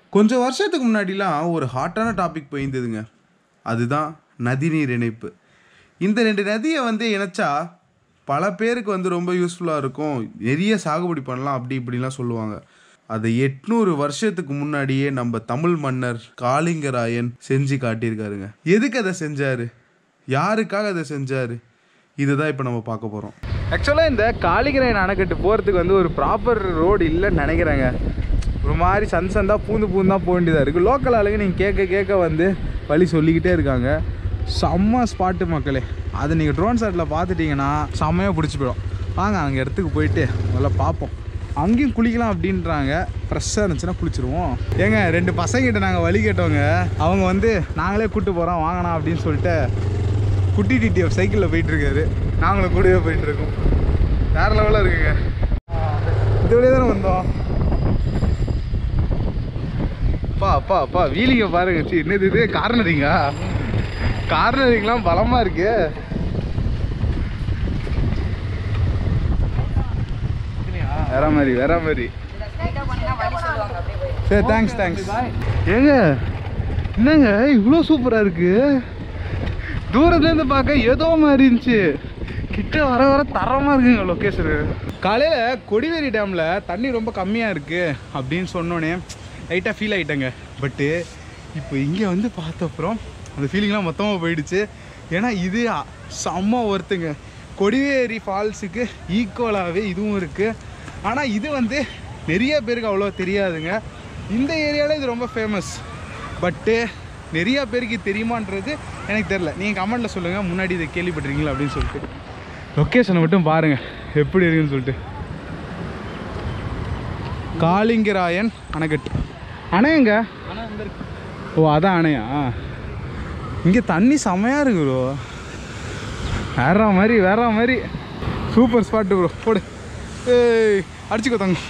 கொஞ்சம் வருஷத்துக்கு முன்னாடிலாம் ஒரு ஹாட்டான டாபிக் போயிருந்ததுங்க அதுதான் நதிநீர் இணைப்பு இந்த ரெண்டு நதியை வந்து இணைச்சா பல பேருக்கு வந்து ரொம்ப யூஸ்ஃபுல்லாக இருக்கும் நிறைய சாகுபடி பண்ணலாம் அப்படி இப்படிலாம் சொல்லுவாங்க அதை எட்நூறு வருஷத்துக்கு முன்னாடியே நம்ம தமிழ் மன்னர் காளிங்கராயன் செஞ்சு காட்டியிருக்காருங்க எதுக்கு அதை செஞ்சாரு யாருக்காக அதை செஞ்சாரு இதை தான் இப்போ நம்ம பார்க்க போகிறோம் ஆக்சுவலாக இந்த காளிங்கராயன் அணைக்கட்டு போகிறதுக்கு வந்து ஒரு ப்ராப்பர் ரோடு இல்லைன்னு நினைக்கிறேங்க ஒரு மாதிரி சன் சந்தாக பூந்து பூந்து தான் போக வேண்டியதாக இருக்குது லோக்கல் ஆளுங்க நீங்கள் கேட்க கேட்க வந்து வழி சொல்லிக்கிட்டே இருக்காங்க செம்ம ஸ்பாட்டு மக்களே அதை நீங்கள் ட்ரோன் ஷாட்டில் பார்த்துட்டிங்கன்னா செம்மையாக பிடிச்சி போயிடும் வாங்க அங்கே இடத்துக்கு போயிட்டு முதல்ல பார்ப்போம் அங்கேயும் குளிக்கலாம் அப்படின்றாங்க ஃப்ரெஷ்ஷாக இருந்துச்சுன்னா குளிச்சிருவோம் ஏங்க ரெண்டு பசங்கிட்ட நாங்கள் வழி கேட்டோங்க அவங்க வந்து நாங்களே கூப்பிட்டு போகிறோம் வாங்கண்ணா அப்படின்னு சொல்லிட்டு குட்டி டிடிஎஃப் சைக்கிளில் போயிட்டு இருக்காரு நாங்களும் கூடவே போயிட்டு இருக்கோம் வேற லெவலில் இருக்குங்க இது வழியாக தானே வந்தோம் அப்பா அப்பா அப்பா வீலிங்க பாருங்க சி என்னது இது கார்னரிங்கா கார்னரிங்லாம் பலமா இருக்கு வேற மாதிரி வேற மாதிரி சரி தேங்க்ஸ் தேங்க்ஸ் ஏங்க என்னங்க இவ்வளோ சூப்பராக இருக்கு தூரத்துலேருந்து பார்க்க ஏதோ மாதிரி இருந்துச்சு கிட்ட வர வர தரமாக இருக்குங்க லொக்கேஷனு காலையில் கொடிவேரி டேமில் தண்ணி ரொம்ப கம்மியாக இருக்குது அப்படின்னு சொன்னோன்னே லைட்டாக ஃபீல் ஆகிட்டேங்க பட்டு இப்போ இங்கே வந்து பார்த்த அப்புறம் அந்த ஃபீலிங்லாம் மொத்தமாக போயிடுச்சு ஏன்னா இது அ- செம்ம ஒர்த்துங்க கொடிவேரி ஃபால்ஸுக்கு ஈக்குவலாகவே இதுவும் இருக்குது ஆனால் இது வந்து நிறைய பேருக்கு அவ்வளோ தெரியாதுங்க இந்த ஏரியாவில் இது ரொம்ப ஃபேமஸ் பட்டு நிறைய பேருக்கு இது தெரியுமான்றது எனக்கு தெரில நீங்கள் கமெண்ட்டில் சொல்லுங்கள் முன்னாடி இதை கேள்விப்பட்டிருக்கீங்களா அப்படின்னு சொல்லிட்டு லொக்கேஷனை மட்டும் பாருங்கள் எப்படி இருக்குன்னு சொல்லிட்டு காளிங்கராயன் அணைக்கட்டு அணையங்க ஓ அதான் அணையா இங்கே தண்ணி செமையாக இருக்கு ப்ரோ வேற மாதிரி வேற மாதிரி சூப்பர் ஸ்பாட்டு ப்ரோ போடு ஏய் அடிச்சுக்கோ தங்க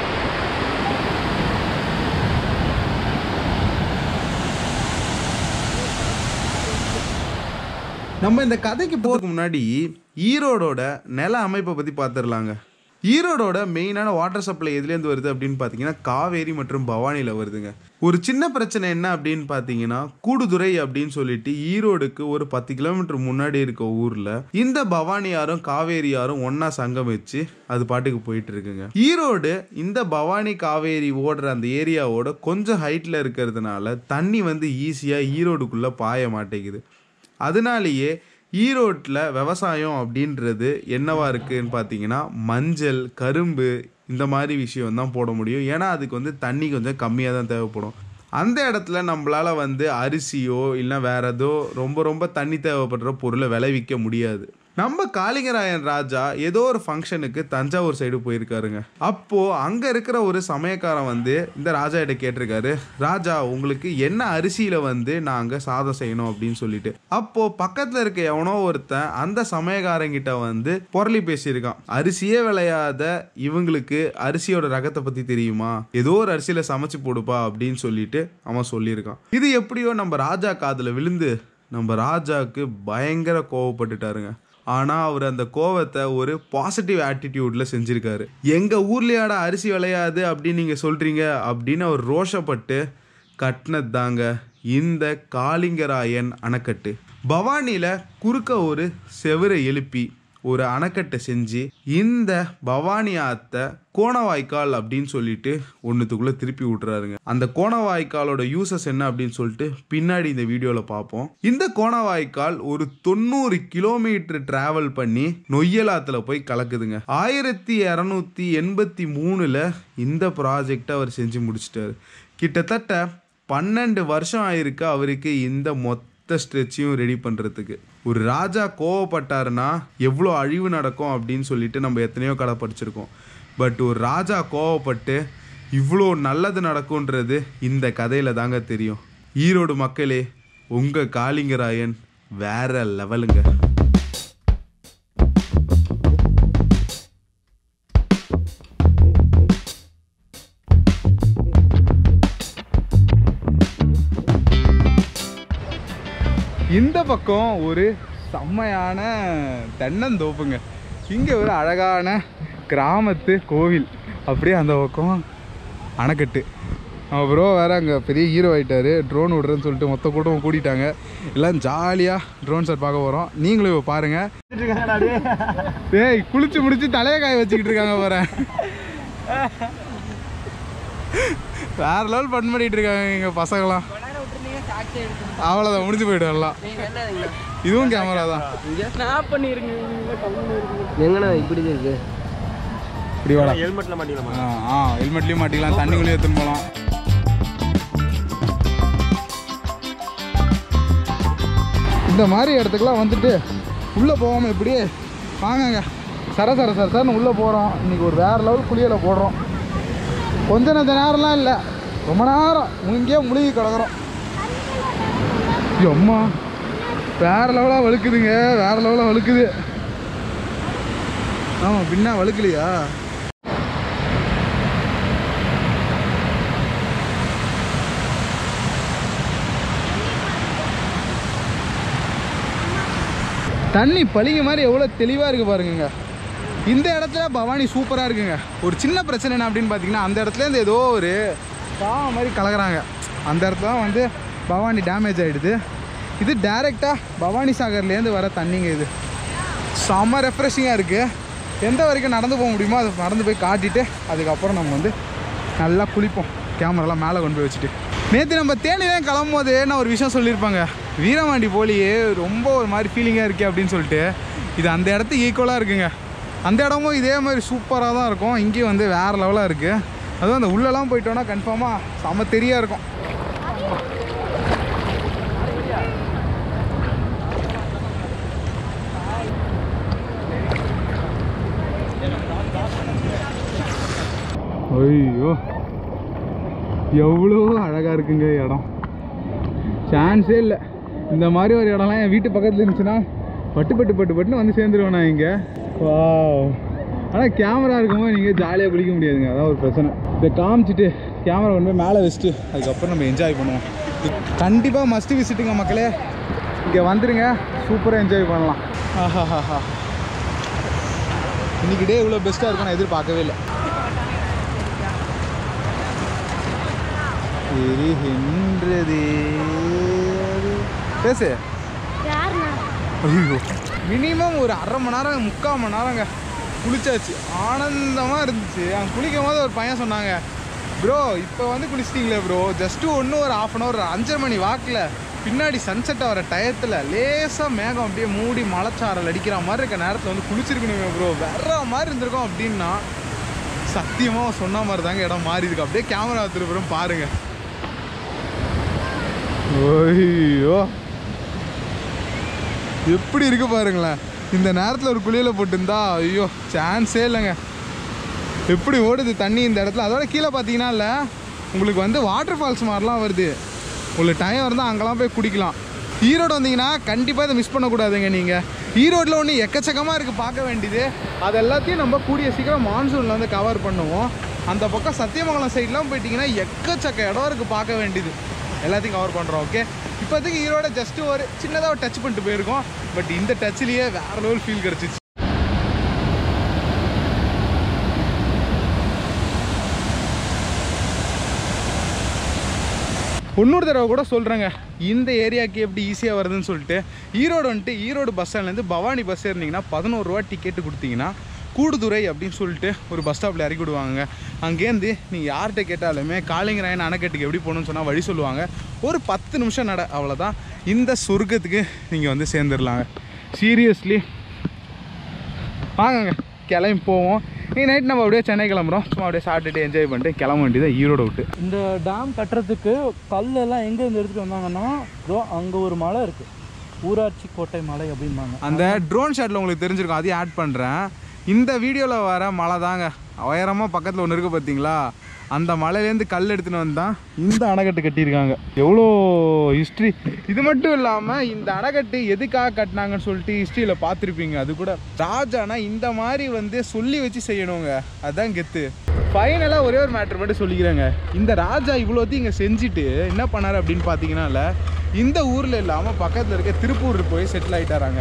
நம்ம இந்த கதைக்கு போகிறதுக்கு முன்னாடி ஈரோடோட நில அமைப்பை பற்றி பார்த்துடலாங்க ஈரோடோட மெயினான வாட்டர் சப்ளை எதுலேருந்து வருது அப்படின்னு பார்த்தீங்கன்னா காவேரி மற்றும் பவானியில் வருதுங்க ஒரு சின்ன பிரச்சனை என்ன அப்படின்னு பார்த்தீங்கன்னா கூடுதுறை அப்படின்னு சொல்லிட்டு ஈரோடுக்கு ஒரு பத்து கிலோமீட்டர் முன்னாடி இருக்க ஊரில் இந்த பவானி ஆறும் காவேரி ஆறும் ஒன்றா சங்கமிச்சு அது பாட்டுக்கு போயிட்டு இருக்குங்க ஈரோடு இந்த பவானி காவேரி ஓடுற அந்த ஏரியாவோட கொஞ்சம் ஹைட்டில் இருக்கிறதுனால தண்ணி வந்து ஈஸியாக ஈரோடுக்குள்ளே பாய மாட்டேங்குது அதனாலேயே ஈரோட்டில் விவசாயம் அப்படின்றது என்னவா இருக்குன்னு பார்த்தீங்கன்னா மஞ்சள் கரும்பு இந்த மாதிரி விஷயம் தான் போட முடியும் ஏன்னா அதுக்கு வந்து தண்ணி கொஞ்சம் கம்மியாக தான் தேவைப்படும் அந்த இடத்துல நம்மளால் வந்து அரிசியோ இல்லை வேற ஏதோ ரொம்ப ரொம்ப தண்ணி தேவைப்படுற பொருளை விளைவிக்க முடியாது நம்ம காளிங்கராயன் ராஜா ஏதோ ஒரு ஃபங்க்ஷனுக்கு தஞ்சாவூர் சைடு போயிருக்காருங்க அப்போ அங்க இருக்கிற ஒரு சமயக்காரன் வந்து இந்த ராஜா கிட்ட கேட்டிருக்காரு ராஜா உங்களுக்கு என்ன அரிசியில வந்து நாங்க சாதம் செய்யணும் அப்படின்னு சொல்லிட்டு அப்போ பக்கத்துல இருக்க எவனோ ஒருத்தன் அந்த சமயக்காரங்கிட்ட வந்து பொருளி பேசியிருக்கான் அரிசியே விளையாத இவங்களுக்கு அரிசியோட ரகத்தை பத்தி தெரியுமா ஏதோ ஒரு அரிசியில சமைச்சு போடுப்பா அப்படின்னு சொல்லிட்டு அவன் சொல்லியிருக்கான் இது எப்படியோ நம்ம ராஜா காதுல விழுந்து நம்ம ராஜாவுக்கு பயங்கர கோவப்பட்டுட்டாருங்க ஆனால் அவர் அந்த கோவத்தை ஒரு பாசிட்டிவ் ஆட்டிடியூடில் செஞ்சுருக்காரு எங்கள் ஊர்லையாட அரிசி விளையாது அப்படின்னு நீங்கள் சொல்கிறீங்க அப்படின்னு அவர் ரோஷப்பட்டு கட்டினது தாங்க இந்த காளிங்கராயன் அணைக்கட்டு பவானியில் குறுக்க ஒரு செவரை எழுப்பி ஒரு அணைக்கட்டை செஞ்சு இந்த பவானி ஆத்தை கோணவாய்க்கால் அப்படின்னு சொல்லிட்டு ஒன்றுத்துக்குள்ளே திருப்பி விட்றாருங்க அந்த கோணவாய்க்காலோட யூசஸ் என்ன அப்படின்னு சொல்லிட்டு பின்னாடி இந்த வீடியோவில் பார்ப்போம் இந்த கோணவாய்க்கால் ஒரு தொண்ணூறு கிலோமீட்டர் டிராவல் பண்ணி நொய்யலாத்துல போய் கலக்குதுங்க ஆயிரத்தி இரநூத்தி எண்பத்தி மூணில் இந்த ப்ராஜெக்டை அவர் செஞ்சு முடிச்சிட்டாரு கிட்டத்தட்ட பன்னெண்டு வருஷம் ஆயிருக்கு அவருக்கு இந்த மொத்த ஸ்ட்ரெச்சையும் ரெடி பண்ணுறதுக்கு ஒரு ராஜா கோவப்பட்டாருன்னா எவ்வளோ அழிவு நடக்கும் அப்படின்னு சொல்லிட்டு நம்ம எத்தனையோ கதை படிச்சிருக்கோம் பட் ஒரு ராஜா கோவப்பட்டு இவ்வளோ நல்லது நடக்கும்ன்றது இந்த கதையில் தாங்க தெரியும் ஈரோடு மக்களே உங்கள் காளிங்கராயன் வேற லெவலுங்க இந்த பக்கம் ஒரு செம்மையான தென்னந்தோப்புங்க இங்கே ஒரு அழகான கிராமத்து கோவில் அப்படியே அந்த பக்கம் அணைக்கட்டு ப்ரோ வேற அங்கே பெரிய ஹீரோ ஆயிட்டாரு ட்ரோன் விடுறேன்னு சொல்லிட்டு மொத்த கூட்டம் கூட்டிட்டாங்க எல்லாம் ஜாலியாக ட்ரோன் ஷாட் பார்க்க போகிறோம் நீங்களும் இப்போ பாருங்க டேய் குளிச்சு முடிச்சு தலையை காய வச்சுக்கிட்டு இருக்காங்க பாரு வேற லெவல் பண் பண்ணிட்டு இருக்காங்க எங்க பசங்களாம் அவ்வளோதான் முடிஞ்சு போயிடும் எல்லாம் இதுவும் கேமரா தான் எங்கண்ணா இப்படி இருக்கு இப்படி வாடா ஹெல்மெட்ல மாட்டிக்கலாம் ஆ ஆ ஹெல்மெட்லேயும் மாட்டிக்கலாம் தண்ணிக்குள்ளேயும் எடுத்துன்னு போகலாம் இந்த மாதிரி இடத்துக்குலாம் வந்துட்டு உள்ளே போகாமல் இப்படியே வாங்கங்க சர சர சர சரன்னு உள்ளே போகிறோம் இன்றைக்கி ஒரு வேறு லெவல் குளியலை போடுறோம் கொஞ்ச நெஞ்ச நேரம்லாம் இல்லை ரொம்ப நேரம் இங்கேயே முழுகி கிடக்குறோம் ஐயோ, அம்மா வேறு லெவலாக வழுக்குதுங்க வேறு லெவலாக வழுக்குது ஆமாம் பின்னா வழுக்கலையா தண்ணி பளிங்க மாதிரி எவ்வளோ தெளிவாக இருக்குது பாருங்கங்க இந்த இடத்துல பவானி சூப்பராக இருக்குங்க ஒரு சின்ன பிரச்சனை என்ன அப்படின்னு பார்த்தீங்கன்னா அந்த இடத்துலேருந்து ஏதோ ஒரு பாவம் மாதிரி கலக்குறாங்க அந்த இடத்துல தான் வந்து பவானி டேமேஜ் ஆகிடுது இது டைரெக்டாக பவானி சாகர்லேருந்து வர தண்ணிங்க இது செம்ம ரெஃப்ரெஷிங்காக இருக்குது எந்த வரைக்கும் நடந்து போக முடியுமோ அதை நடந்து போய் காட்டிட்டு அதுக்கப்புறம் நம்ம வந்து நல்லா குளிப்போம் கேமராலாம் மேலே கொண்டு போய் வச்சுட்டு நேற்று நம்ம தேனிலாம் கிளம்பும் போது நான் ஒரு விஷயம் சொல்லியிருப்பாங்க வீரமாண்டி போலியே ரொம்ப ஒரு மாதிரி ஃபீலிங்காக இருக்கே அப்படின்னு சொல்லிட்டு இது அந்த இடத்துக்கு ஈக்குவலாக இருக்குங்க அந்த இடமும் இதே மாதிரி சூப்பராக தான் இருக்கும் இங்கேயும் வந்து வேறு லெவலாக இருக்குது அதுவும் அந்த உள்ளெல்லாம் போயிட்டோன்னா கன்ஃபார்மாக செம்ம தெரியாக இருக்கும் ஐயோ எவ்வளோ அழகாக இருக்குங்க இடம் சான்ஸே இல்லை இந்த மாதிரி ஒரு இடம்லாம் என் வீட்டு பக்கத்தில் இருந்துச்சுன்னா பட்டு பட்டு பட்டு பட்டுன்னு வந்து சேர்ந்துருவேன் நான் இங்கே வா ஆனால் கேமரா இருக்கும்போது நீங்கள் ஜாலியாக குளிக்க முடியாதுங்க அதான் ஒரு பிரச்சனை இதை காமிச்சிட்டு கேமரா கொண்டு போய் மேலே வச்சுட்டு அதுக்கப்புறம் நம்ம என்ஜாய் பண்ணுவோம் கண்டிப்பாக மஸ்ட் விசிட்டுங்க மக்களே இங்கே வந்துடுங்க சூப்பராக என்ஜாய் பண்ணலாம் ஆஹாஹாஹா இன்னைக்கு டே இவ்வளோ பெஸ்ட்டாக இருக்கும் நான் எதிர்பார்க்கவே இல்லை தெரிகின்றதே பேசு ஐயோ மினிமம் ஒரு அரை மணி நேரம் முக்கால் மணி நேரங்க குளிச்சாச்சு ஆனந்தமாக இருந்துச்சு அங்கே குளிக்கும் போது ஒரு பையன் சொன்னாங்க ப்ரோ இப்போ வந்து குளிச்சிட்டிங்களே ப்ரோ ஜஸ்ட்டு ஒன்று ஒரு ஆஃப் அன் ஹவர் அஞ்சரை மணி வாக்கில் பின்னாடி சன்செட் வர டயத்தில் லேசாக மேகம் அப்படியே மூடி மலைச்சாரல் அடிக்கிற மாதிரி இருக்க நேரத்தில் வந்து குளிச்சிருக்கணுமே ப்ரோ வேற மாதிரி இருந்திருக்கோம் அப்படின்னா சத்தியமாக சொன்ன மாதிரி தாங்க இடம் மாறி இருக்கு அப்படியே கேமரா திருப்புறம் பாருங்க ஐயோ எப்படி இருக்கு பாருங்களேன் இந்த நேரத்தில் ஒரு குளியல போட்டிருந்தா ஐயோ சான்ஸே இல்லைங்க எப்படி ஓடுது தண்ணி இந்த இடத்துல அதோட கீழே பார்த்தீங்கன்னா இல்லை உங்களுக்கு வந்து வாட்டர் ஃபால்ஸ் மாதிரிலாம் வருது உங்களுக்கு டைம் இருந்தால் அங்கெல்லாம் போய் குடிக்கலாம் ஈரோடு வந்தீங்கன்னா கண்டிப்பாக இதை மிஸ் பண்ணக்கூடாதுங்க நீங்கள் ஈரோட்டில் ஒன்று எக்கச்சக்கமாக இருக்குது பார்க்க வேண்டியது அது எல்லாத்தையும் நம்ம கூடிய சீக்கிரம் மான்சூனில் வந்து கவர் பண்ணுவோம் அந்த பக்கம் சத்தியமங்கலம் சைட்லாம் போயிட்டீங்கன்னா எக்கச்சக்க இடம் இருக்குது பார்க்க வேண்டியது எல்லாத்தையும் கவர் பண்ணுறோம் ஓகே இப்போதைக்கு ஈரோட ஜஸ்ட் ஒரு சின்னதாக ஒரு டச் பண்ணிட்டு போயிருக்கோம் பட் இந்த டச்லேயே வேற லெவல் ஃபீல் கிடச்சிச்சு இன்னொரு தடவை கூட சொல்கிறேங்க இந்த ஏரியாவுக்கு எப்படி ஈஸியாக வருதுன்னு சொல்லிட்டு ஈரோடு வந்துட்டு ஈரோடு பஸ் ஸ்டாண்ட்லேருந்து பவானி பஸ் ஏறினீங்கன்னா பதினோரு ரூபா டிக்கெட்டு கொடுத்தீங்கன்னா கூடுதுறை அப்படின்னு சொல்லிட்டு ஒரு பஸ் ஸ்டாப்பில் இறக்கி விடுவாங்க அங்கேருந்து நீங்கள் யார்கிட்ட கேட்டாலுமே காளிங்கராயன் அணைக்கட்டுக்கு எப்படி போகணும்னு சொன்னால் வழி சொல்லுவாங்க ஒரு பத்து நிமிஷம் நட அவ்வளோதான் இந்த சொர்க்கத்துக்கு நீங்கள் வந்து சேர்ந்துடலாங்க சீரியஸ்லி வாங்கங்க கிளம்பி போவோம் இன்னைக்கு நைட் நம்ம அப்படியே சென்னை கிளம்புறோம் சும்மா அப்படியே சாப்பிட்டுட்டு என்ஜாய் பண்ணிட்டு கிளம்ப வேண்டியதை ஈரோடு விட்டு இந்த டேம் கட்டுறதுக்கு கல்லெல்லாம் எங்கே இருந்து எடுத்துகிட்டு வந்தாங்கன்னா இதோ அங்கே ஒரு மலை இருக்குது ஊராட்சி கோட்டை மலை அப்படிம்பாங்க அந்த ட்ரோன் ஷாட்டில் உங்களுக்கு தெரிஞ்சிருக்கும் அதையும் ஆட் பண்ணுறேன் இந்த வீடியோவில் வர மலை தாங்க உயரமாக பக்கத்தில் ஒன்று இருக்குது பார்த்தீங்களா அந்த மலையிலேருந்து கல் எடுத்துன்னு வந்தால் இந்த அணைக்கட்டு கட்டியிருக்காங்க எவ்வளோ ஹிஸ்ட்ரி இது மட்டும் இல்லாமல் இந்த அணைக்கட்டு எதுக்காக கட்டினாங்கன்னு சொல்லிட்டு ஹிஸ்ட்ரியில் பார்த்துருப்பீங்க அது கூட ராஜானா இந்த மாதிரி வந்து சொல்லி வச்சு செய்யணுங்க அதுதான் கெத்து ஃபைனலாக ஒரே ஒரு மேட்ரு மட்டும் சொல்லிக்கிறேங்க இந்த ராஜா இவ்வளோத்தையும் இங்கே செஞ்சுட்டு என்ன பண்ணார் அப்படின்னு பார்த்தீங்கன்னால இந்த ஊரில் இல்லாமல் பக்கத்தில் இருக்க திருப்பூர் போய் செட்டில் ஆகிட்டாராங்க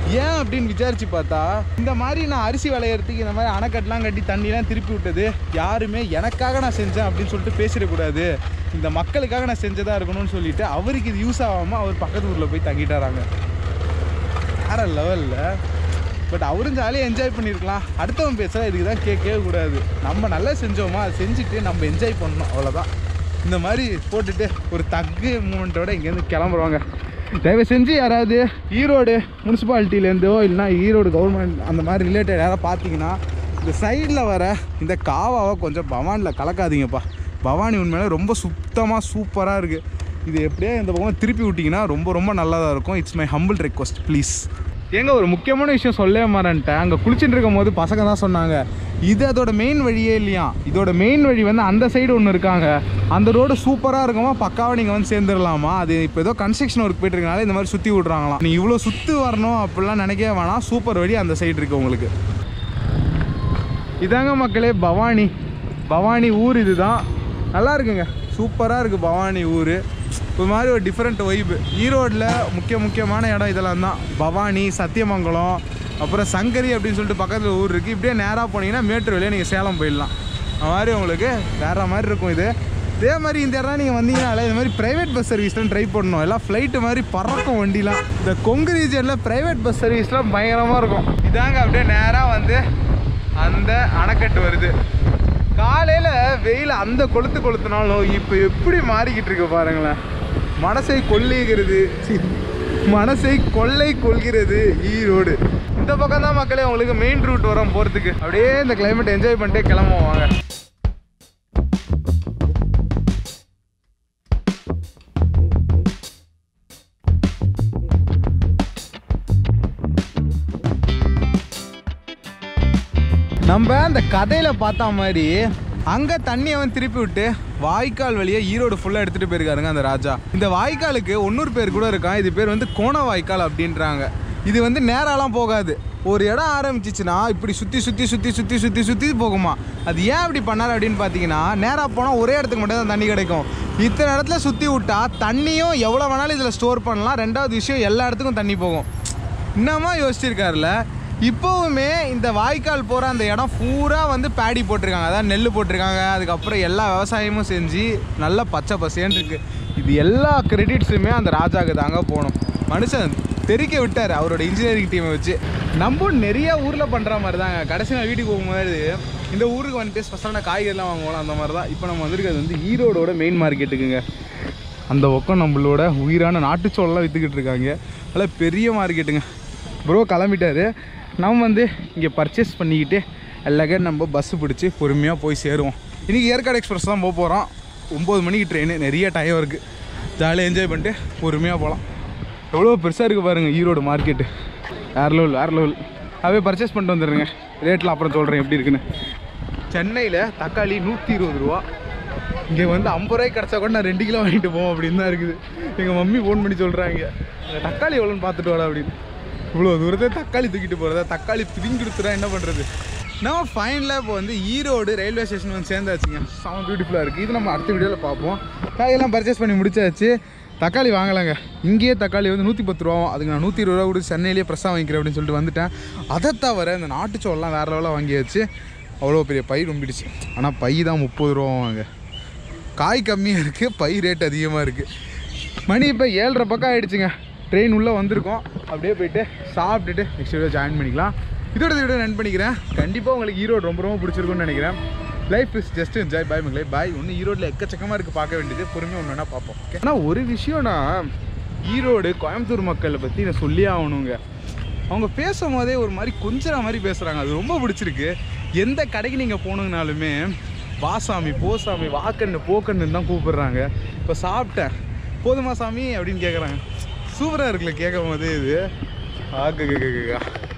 ஏன் அப்படின்னு விசாரிச்சு பார்த்தா இந்த மாதிரி நான் அரிசி விளையிறதுக்கு இந்த மாதிரி அணைக்கட்டுலாம் கட்டி தண்ணிலாம் திருப்பி விட்டது யாருமே எனக்காக நான் செஞ்சேன் அப்படின்னு சொல்லிட்டு பேசிடக்கூடாது இந்த மக்களுக்காக நான் செஞ்சதாக இருக்கணும்னு சொல்லிட்டு அவருக்கு இது யூஸ் ஆகாமல் அவர் பக்கத்து ஊரில் போய் தங்கிட்டாராங்க வேற லெவலில் பட் அவரும் ஜாலியாக என்ஜாய் பண்ணியிருக்கலாம் அடுத்தவன் பேசுகிறா இதுக்கு தான் கேட்கவே கூடாது நம்ம நல்லா செஞ்சோமா அதை செஞ்சுட்டு நம்ம என்ஜாய் பண்ணணும் அவ்வளோதான் இந்த மாதிரி போட்டுட்டு ஒரு தக்கு மூமெண்ட்டோட இங்கேருந்து கிளம்புறவாங்க தயவு செஞ்சு யாராவது ஈரோடு முனிசிபாலிட்டிலேருந்தோ இல்லைனா ஈரோடு கவர்மெண்ட் அந்த மாதிரி ரிலேட்டட் யாராவது பார்த்தீங்கன்னா இந்த சைடில் வர இந்த காவாவை கொஞ்சம் பவானியில் கலக்காதீங்கப்பா பவானி உண்மையிலே ரொம்ப சுத்தமாக சூப்பராக இருக்குது இது எப்படியே இந்த பக்கம் திருப்பி விட்டிங்கன்னா ரொம்ப ரொம்ப நல்லதாக இருக்கும் it's my humble request please ஏங்க ஒரு முக்கியமான விஷயம் சொல்லவே மாறேன்ட்டேன் அங்கே குளிச்சுட்டு இருக்கும் போது பசங்க தான் சொன்னாங்க இது அதோட மெயின் வழியே இல்லையா இதோட மெயின் வழி வந்து அந்த சைடு ஒன்று இருக்காங்க அந்த ரோடு சூப்பராக இருக்குமா பக்காவாக நீங்கள் வந்து சேர்ந்துடலாமா அது இப்போ ஏதோ கன்ஸ்ட்ரக்ஷன் ஒர்க் போயிட்டு இருக்கனால இந்த மாதிரி சுற்றி விட்றாங்களாம் நீ இவ்வளோ சுற்றி வரணும் அப்படிலாம் நினைக்கவே வேணாம் சூப்பர் வழி அந்த சைடு இருக்குது உங்களுக்கு இதாங்க மக்களே பவானி பவானி ஊர் இதுதான் நல்லா இருக்குங்க சூப்பராக இருக்குது பவானி ஊர் ஒரு மாதிரி ஒரு டிஃப்ரெண்ட் வைப்பு ஈரோட்டில் முக்கிய முக்கியமான இடம் இதெல்லாம் தான் பவானி சத்தியமங்கலம் அப்புறம் சங்கரி அப்படின்னு சொல்லிட்டு பக்கத்தில் ஊர் இருக்குது இப்படியே நேராக போனீங்கன்னா மேட்டூர் வழியாக நீங்கள் சேலம் போயிடலாம் அது மாதிரி உங்களுக்கு வேறு மாதிரி இருக்கும் இது இதே மாதிரி இந்த இடம் நீங்கள் வந்தீங்கனாலே இந்த மாதிரி ப்ரைவேட் பஸ் சர்வீஸ்லாம் ட்ரை பண்ணணும் எல்லாம் ஃப்ளைட்டு மாதிரி பறக்கும் வண்டிலாம் இந்த கொங்கு ரீஜனில் ப்ரைவேட் பஸ் சர்வீஸ்லாம் பயங்கரமாக இருக்கும் இதாங்க அப்படியே நேராக வந்து அந்த அணைக்கட்டு வருது காலையில் வெயில் அந்த கொளுத்து கொளுத்துனாலும் இப்போ எப்படி மாறிக்கிட்டு இருக்கு பாருங்களேன் மனசை கொள்ளைகிறது சி, மனசை கொள்ளை கொள்கிறது ஈரோடு இந்த பக்கம் தான் மக்களே உங்களுக்கு மெயின் ரூட் வரோம் போகிறதுக்கு அப்படியே இந்த கிளைமேட் என்ஜாய் பண்ணிட்டே கிளம்புவோம் வாங்க நம்ம அந்த கதையில் பார்த்த மாதிரி அங்கே தண்ணியை வந்து திருப்பி விட்டு வாய்க்கால் வழியே ஈரோடு ஃபுல்லாக எடுத்துகிட்டு போயிருக்காருங்க அந்த ராஜா இந்த வாய்க்காலுக்கு ஒன்னொரு பேர் கூட இருக்கான் இது பேர் வந்து கோண வாய்க்கால் அப்படின்றாங்க இது வந்து நேராலாம் போகாது ஒரு இடம் ஆரம்பிச்சிச்சுன்னா இப்படி சுற்றி சுற்றி சுற்றி சுற்றி சுற்றி சுற்றி போகுமா அது ஏன் அப்படி பண்ணார் அப்படின்னு பார்த்தீங்கன்னா நேராக போனால் ஒரே இடத்துக்கு மட்டும் தான் தண்ணி கிடைக்கும் இத்தனை இடத்துல சுற்றி விட்டா தண்ணியும் எவ்வளோ வேணாலும் இதில் ஸ்டோர் பண்ணலாம் ரெண்டாவது விஷயம் எல்லா இடத்துக்கும் தண்ணி போகும் இன்னமா யோசிச்சிருக்காருல இப்போவுமே இந்த வாய்க்கால் போகிற அந்த இடம் பூரா வந்து பேடி போட்டிருக்காங்க அதான் நெல் போட்டிருக்காங்க அதுக்கப்புறம் எல்லா விவசாயமும் செஞ்சு நல்லா பச்சை பசேன்னு இருக்கு இது எல்லா கிரெடிட்ஸுமே அந்த ராஜாவுக்கு தாங்க போகணும் மனுஷன் தெரிக்க விட்டார் அவரோட இன்ஜினியரிங் டீமை வச்சு நம்ம நிறைய ஊரில் பண்ணுற மாதிரி தாங்க கடைசி நான் வீட்டுக்கு போகும்போது இந்த ஊருக்கு வந்துட்டு ஸ்பெஷலான காய்கறிலாம் வாங்குவோம் அந்த மாதிரி தான் இப்போ நம்ம வந்திருக்கிறது வந்து ஈரோடோட மெயின் மார்க்கெட்டுக்குங்க அந்த பக்கம் நம்மளோட உயிரான நாட்டுச்சோளெலாம் விற்றுக்கிட்டு இருக்காங்க அதில் பெரிய மார்க்கெட்டுங்க ப்ரோ கிளம்பிட்டாரு நம்ம வந்து இங்கே பர்ச்சேஸ் பண்ணிக்கிட்டு எல்லாக்கே நம்ம பஸ்ஸு பிடிச்சி பொறுமையாக போய் சேருவோம் இன்றைக்கி ஏற்காடு எக்ஸ்பிரஸ் தான் போக போகிறோம் ஒம்பது மணிக்கு ட்ரெயின் நிறைய டைம் இருக்குது ஜாலியாக என்ஜாய் பண்ணிட்டு பொறுமையாக போகலாம் எவ்வளோ பெருசாக இருக்குது பாருங்கள் ஈரோடு மார்க்கெட்டு வேறு லெவல் வேறு லெவல் அவே பர்ச்சேஸ் பண்ணிட்டு வந்துடுங்க ரேட்டில் அப்புறம் சொல்கிறேன் எப்படி இருக்குன்னு சென்னையில் தக்காளி நூற்றி இருபது ரூபா இங்கே வந்து ஐம்பது ரூபாய்க்கு கிடச்சா கூட நான் ரெண்டு கிலோ வாங்கிட்டு போவோம் அப்படின்னு தான் இருக்குது எங்கள் மம்மி ஃபோன் பண்ணி சொல்கிறாங்க தக்காளி எவ்வளோன்னு பார்த்துட்டு வாடா அப்படின்னு இவ்வளோ தூரத்தை தக்காளி தூக்கிட்டு போகிறதா தக்காளி பிடிங்கி கொடுத்துட்டா என்ன பண்ணுறது நம்ம ஃபைனலாக இப்போ வந்து ஈரோடு ரயில்வே ஸ்டேஷன் வந்து சேர்ந்தாச்சுங்க செம பியூட்டிஃபுல்லாக இருக்குது இது நம்ம அடுத்த வீடியோவில் பார்ப்போம் காயெல்லாம் பர்ச்சேஸ் பண்ணி முடிச்சாச்சு தக்காளி வாங்கலாங்க இங்கேயே தக்காளி வந்து நூற்றி பத்து ரூபா அதுக்கு நான் நூற்றி இருபது ரூபா கொடுத்து சென்னையிலேயே ஃப்ரெஷ்ஷாக வாங்கிக்கிறேன் அப்படின்னு சொல்லிட்டு வந்துட்டேன் அதை தவிர இந்த நாட்டுச்சோளெலாம் வேறு லெவலாக வாங்கியாச்சு அவ்வளோ பெரிய பை ரொம்பிடுச்சு ஆனால் பை தான் முப்பது ரூபா வாங்க காய் கம்மியாக இருக்குது பை ரேட் அதிகமாக இருக்குது மணி இப்போ ஏழரை பக்கம் ஆயிடுச்சுங்க ட்ரெயின் உள்ளே வந்திருக்கோம் அப்படியே போயிட்டு சாப்பிட்டுட்டு நெக்ஸ்ட் வீடியோ ஜாயின் பண்ணிக்கலாம் இதோட இந்த வீடியோ ரன் பண்ணிக்கிறேன் கண்டிப்பாக உங்களுக்கு ஈரோடு ரொம்ப ரொம்ப பிடிச்சிருக்கும்னு நினைக்கிறேன் life is just enjoy bye மகளே பாய் ஒன்று ஈரோட்டில் எக்கச்சக்கமாக இருக்குது பார்க்க வேண்டியது பொறுமையாக ஒன்று வேணால் பார்ப்போம் ஓகே ஆனால் ஒரு விஷயம்னா ஈரோடு கோயம்புத்தூர் மக்களை பற்றி நான் சொல்லியே ஆகணுங்க அவங்க பேசும்போதே ஒரு மாதிரி கொஞ்சற மாதிரி பேசுகிறாங்க அது ரொம்ப பிடிச்சிருக்கு எந்த கடைக்கு நீங்கள் போனீங்கனாலுமே வா சாமி போ சாமி வாக்கண்ணு போக்கண்ணு தான் கூப்பிடுறாங்க இப்போ சாப்பிட்டேன் போதுமா சாமி அப்படின்னு கேட்குறாங்க சூப்பராக இருக்குல்ல கேட்கும் போது இது ஆக்கு